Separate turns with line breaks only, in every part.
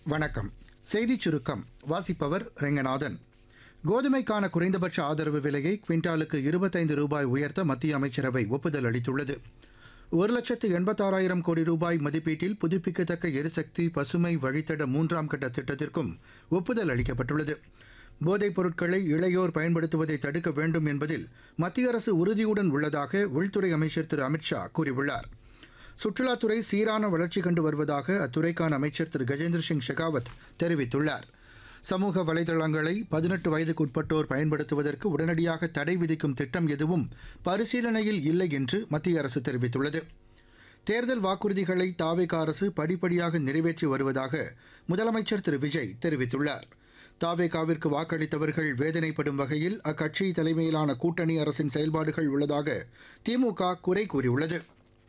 வணக்கம் செய்திச் சுருக்கம் வாசிப்பவர் ரெங்கநாதன் கோதுமைக்கான குறைந்தபட்ச ஆதரவு விலையை குவிண்டாலுக்கு இருபத்தைந்து ரூபாய் உயர்த்த மத்திய அமைச்சரவை ஒப்புதல் அளித்துள்ளது ஒரு லட்சத்து எண்பத்தாறாயிரம் கோடி ரூபாய் மதிப்பீட்டில் புதுப்பிக்கத்தக்க எரிசக்தி பசுமை வழித்தட மூன்றாம் கட்ட திட்டத்திற்கும் ஒப்புதல் அளிக்கப்பட்டுள்ளது போதைப் பொருட்களை இளையோர் பயன்படுத்துவதை தடுக்க வேண்டும் என்பதில் மத்திய அரசு உறுதியுடன் உள்ளதாக உள்துறை அமைச்சர் திரு அமித்ஷா கூறியுள்ளார் சுற்றுலாத்துறை சீரான வளர்ச்சி கண்டு வருவதாக அத்துறைக்கான அமைச்சர் திரு கஜேந்திர சிங் ஷெகாவத் தெரிவித்துள்ளார் சமூக வலைதளங்களை பதினெட்டு வயதுக்குட்பட்டோர் பயன்படுத்துவதற்கு உடனடியாக தடை விதிக்கும் திட்டம் எதுவும் பரிசீலனையில் இல்லை என்று மத்திய அரசு தெரிவித்துள்ளது தேர்தல் வாக்குறுதிகளை தாவேக அரசு படிப்படியாக நிறைவேற்றி வருவதாக முதலமைச்சர் திரு விஜய் தெரிவித்துள்ளார் தாவேகாவிற்கு வாக்களித்தவர்கள் வேதனைப்படும் வகையில் அக்கட்சி தலைமையிலான கூட்டணி அரசின் செயல்பாடுகள் உள்ளதாக திமுக குறை கூறியுள்ளது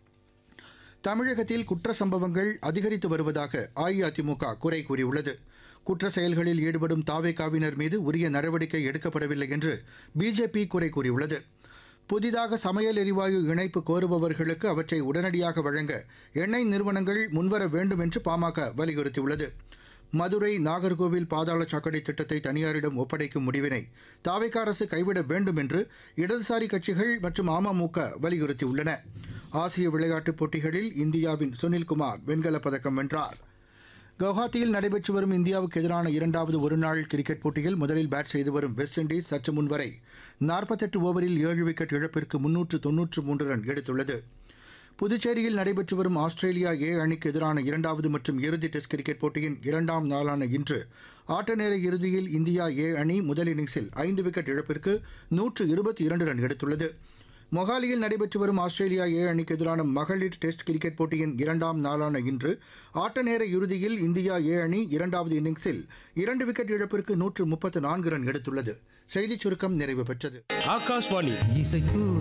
தமிழகத்தில் குற்ற சம்பவங்கள் அதிகரித்து வருவதாக அஇஅதிமுக குறை கூறியுள்ளது குற்ற செயல்களில் ஈடுபடும் தாவேகாவினர் மீது உரிய நடவடிக்கை எடுக்கப்படவில்லை என்று பிஜேபி குறை கூறியுள்ளது புதிதாக சமையல் எரிவாயு இணைப்பு கோருபவர்களுக்கு அவற்றை உடனடியாக வழங்க எண்ணெய் நிறுவனங்கள் முன்வர வேண்டும் என்று பாமக வலியுறுத்தியுள்ளது மதுரை நாகர்கோவில் பாதாள சாக்கடை திட்டத்தை தனியாரிடம் ஒப்படைக்கும் முடிவினை தாவேக அரசு கைவிட வேண்டும் என்று இடதுசாரி கட்சிகள் மற்றும் அமமுக வலியுறுத்தியுள்ளன ஆசிய விளையாட்டுப் போட்டிகளில் இந்தியாவின் சுனில்குமார் வெண்கலப் பதக்கம் வென்றார் கவுஹாத்தியில் நடைபெற்று வரும் இந்தியாவுக்கு எதிரான இரண்டாவது ஒருநாள் கிரிக்கெட் போட்டியில் முதலில் பேட் செய்து வரும் வெஸ்ட் இண்டீஸ் சற்று முன்வரை நாற்பத்தெட்டு ஓவரில் ஏழு விக்கெட் இழப்பிற்கு முன்னூற்று தொன்னூற்று மூன்று ரன் எடுத்துள்ளது புதுச்சேரியில் நடைபெற்று வரும் ஆஸ்திரேலியா ஏ அணிக்கு எதிரான இரண்டாவது மற்றும் இறுதி டெஸ்ட் கிரிக்கெட் போட்டியின் இரண்டாம் நாளான இன்று ஆட்ட நேர இறுதியில் இந்தியா ஏ அணி முதல் இன்னிங்ஸில் ஐந்து விக்கெட் இழப்பிற்கு நூற்று இருபத்தி இரண்டு ரன் எடுத்துள்ளது மொஹாலியில் நடைபெற்று வரும் ஆஸ்திரேலியா ஏ அணிக்கு எதிரான மகளிர் டெஸ்ட் கிரிக்கெட் போட்டியின் இரண்டாம் நாளான இன்று ஆட்ட நேர இறுதியில் இந்தியா ஏ அணி இரண்டாவது இன்னிங்ஸில் இரண்டு விக்கெட் இழப்பிற்கு நூற்று முப்பத்து நான்கு ரன் எடுத்துள்ளது செய்திச் சுருக்கம் நிறைவு பெற்றது
ஆகாஷ்வாணி
இசைத்து